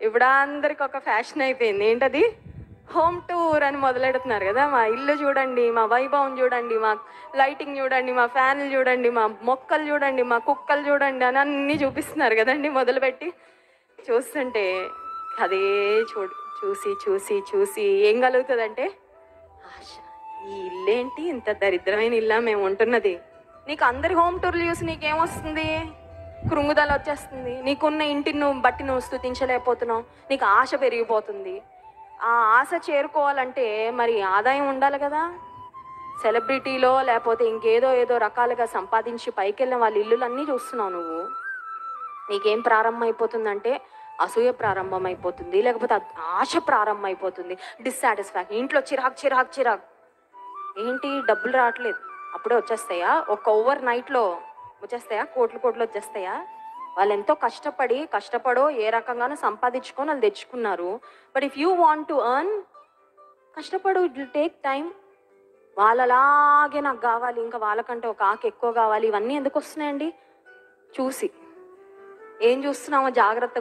ఇప్పుడు అందరికి ఒక ఫ్యాషన్ అయిపోయింది ఏంటది హోమ్ టూర్ అని మొదలెడుతున్నారు కదా మా ఇల్లు చూడండి మా వైభవం చూడండి మా లైటింగ్ చూడండి మా ఫ్యాన్లు చూడండి మా మొక్కలు చూడండి మా కుక్కలు చూడండి అని అన్నీ చూపిస్తున్నారు కదండి మొదలుపెట్టి చూస్తుంటే అదే చూడు చూసి చూసి చూసి ఏం కలుగుతుందంటే ఆశ ఈ ఇల్లేంటి ఇంత దరిద్రమైన ఇల్లా మేము ఉంటున్నది నీకు అందరి హోమ్ టూర్లు చూసి నీకేమొస్తుంది కృంగుదల వచ్చేస్తుంది నీకున్న ఇంటిని నువ్వు బట్టి నువ్వు స్థుతించలేకపోతున్నావు నీకు ఆశ పెరిగిపోతుంది ఆ ఆశ చేరుకోవాలంటే మరి ఆదాయం ఉండాలి కదా సెలబ్రిటీలో లేకపోతే ఇంకేదో ఏదో రకాలుగా సంపాదించి పైకి వెళ్ళిన వాళ్ళ ఇల్లులన్నీ చూస్తున్నావు నువ్వు నీకేం ప్రారంభం అయిపోతుందంటే అసూయ ప్రారంభం అయిపోతుంది లేకపోతే అద్- ఆశ ప్రారంభం అయిపోతుంది డిస్సాటిస్ఫాక్షన్ ఇంట్లో చిరాకు చిరాకు చిరాకు ఏంటి డబ్బులు రావట్లేదు అప్పుడే వచ్చేస్తాయా ఒక ఓవర్ నైట్లో వచ్చేస్తాయా కోట్లు కోట్లు వచ్చేస్తాయా వాళ్ళు ఎంతో కష్టపడి కష్టపడో ఏ రకంగానో సంపాదించుకొని వాళ్ళు తెచ్చుకున్నారు but if you want to earn కష్టపడు ఇట్ విల్ టేక్ టైం వాళ్ళలాగే నాకు కావాలి ఇంకా వాళ్ళకంటే ఒక ఆకు ఎక్కువ కావాలి ఇవన్నీ ఎందుకు వస్తున్నాయండి చూసి ఏం చూస్తున్నామో జాగ్రత్త